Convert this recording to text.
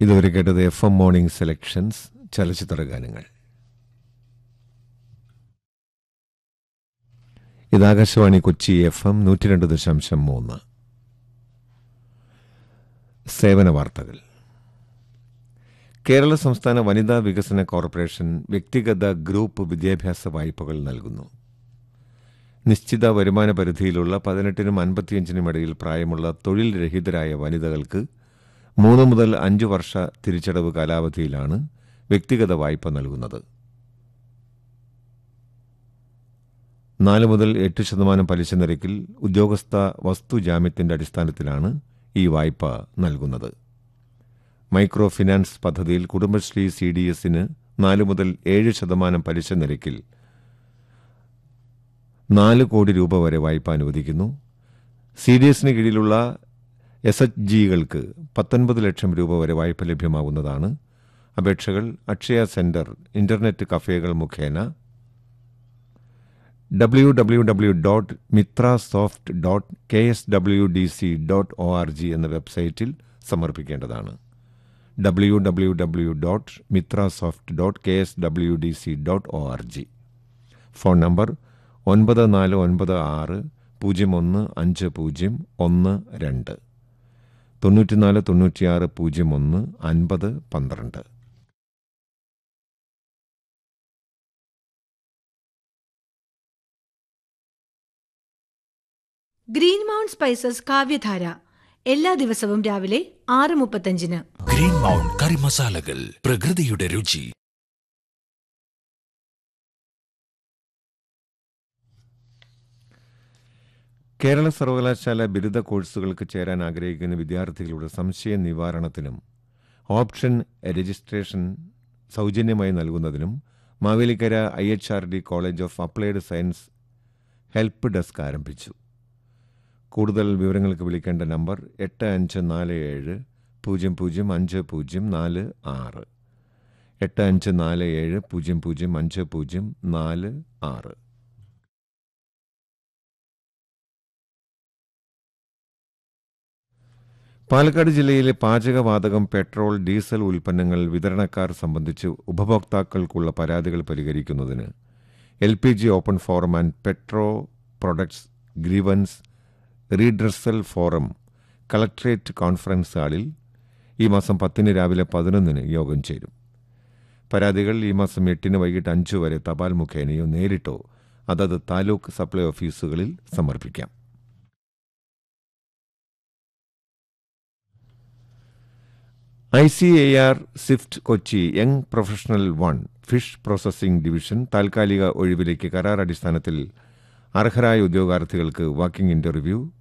ഇതുവരെ കേട്ടത് F M morning selections ചലച്ചിത്ര ഗാനങ്ങൾ ഇത് ആകാശവാണി കൊച്ചി എഫ് എം നൂറ്റി രണ്ട് ദശാംശം മൂന്ന് സേവന വാർത്തകൾ കേരള സംസ്ഥാന വനിതാ വികസന കോർപ്പറേഷൻ വ്യക്തിഗത ഗ്രൂപ്പ് വിദ്യാഭ്യാസ വായ്പകൾ നൽകുന്നു നിശ്ചിത വരുമാന പരിധിയിലുള്ള പതിനെട്ടിനും അൻപത്തിയഞ്ചിനും ഇടയിൽ പ്രായമുള്ള തൊഴിൽ രഹിതരായ വനിതകൾക്ക് മൂന്ന് മുതൽ അഞ്ച് വർഷ തിരിച്ചടവ് കാലാവധിയിലാണ് വ്യക്തിഗത വായ്പ നൽകുന്നത് നാല് മുതൽ എട്ട് ശതമാനം പലിശ നിരക്കിൽ ഉദ്യോഗസ്ഥ വസ്തു ജാമ്യത്തിന്റെ അടിസ്ഥാനത്തിലാണ് ഈ വായ്പ നൽകുന്നത് മൈക്രോ ഫിനാൻസ് പദ്ധതിയിൽ കുടുംബശ്രീ സി ഡി എസിന് നാല് മുതൽ ഏഴ് ശതമാനം പലിശ നിരക്കിൽ നാല് കോടി രൂപ വരെ വായ്പ അനുവദിക്കുന്നു സി ഡി എസിന് കീഴിലുള്ള എസ് എച്ച് ജികൾക്ക് പത്തൊൻപത് ലക്ഷം രൂപ വരെ വായ്പ ലഭ്യമാകുന്നതാണ് അപേക്ഷകൾ അക്ഷയ സെന്റർ ഇന്റർനെറ്റ് കഫേകൾ മുഖേന W W W dot Mitra soft dot K S W D C dot O R G എന്ന വെബ്സൈറ്റിൽ സമർപ്പിക്കേണ്ടതാണ് W W W dot Mitra soft dot K S W D C dot O R G phone number ഒൻപത് നാല് ഒൻപത് ആറ് പൂജ്യം ഒന്ന് അഞ്ച് പൂജ്യം ഒന്ന് രണ്ട് തൊണ്ണൂറ്റിനാല് തൊണ്ണൂറ്റിയാറ് പൂജ്യം ഒന്ന് അൻപത് പന്ത്രണ്ട് ഗ്രീൻ മൗണ്ട് സ്പൈസസ് കാവ്യധാര എല്ലാ ദിവസവും രാവിലെ ആറ് മുപ്പത്തഞ്ചിന് ഗ്രീൻ മൗണ്ട് കറി മസാലകൾ പ്രകൃതിയുടെ രുചി കേരള സർവകലാശാല ബിരുദ കോഴ്സുകൾക്ക് ചേരാൻ ആഗ്രഹിക്കുന്ന വിദ്യാർത്ഥികളുടെ സംശയ നിവാരണത്തിനും ഓപ്ഷൻ രജിസ്ട്രേഷൻ സൗജന്യമായി നൽകുന്നതിനും Mavelikara I H R D college of applied science help desk ആരംഭിച്ചു കൂടുതൽ വിവരങ്ങൾക്ക് വിളിക്കേണ്ട നമ്പർ എട്ട് അഞ്ച് നാല് ഏഴ് പൂജ്യം പൂജ്യം അഞ്ച് പൂജ്യം നാല് ആറ് എട്ട് അഞ്ച് നാല് ഏഴ് പൂജ്യം പൂജ്യം അഞ്ച് പൂജ്യം നാല് ആറ് പാലക്കാട് ജില്ലയിലെ പാചകവാതകം പെട്രോൾ ഡീസൽ ഉൽപ്പന്നങ്ങൾ വിതരണക്കാർ സംബന്ധിച്ച് ഉപഭോക്താക്കൾക്കുള്ള പരാതികൾ പരിഹരിക്കുന്നതിന് L P G open forum and petro products grievance redressal forum collectorate conference ഹാളിൽ ഈ മാസം പത്തിന് രാവിലെ പതിനൊന്നിന് യോഗം ചേരും പരാതികൾ ഈ മാസം എട്ടിന് വൈകിട്ട് അഞ്ചു വരെ തപാൽ മുഖേനയോ നേരിട്ടോ അതത് താലൂക്ക് സപ്ലൈ ഓഫീസുകളിൽ സമർപ്പിക്കാം I C A R CIFT Kochi young professional one fish processing division താൽക്കാലിക ഒഴിവിലേക്ക് കരാർ അടിസ്ഥാനത്തിൽ അർഹരായ ഉദ്യോഗാർത്ഥികൾക്ക് വാക്കിംഗ് ഇന്റർവ്യൂ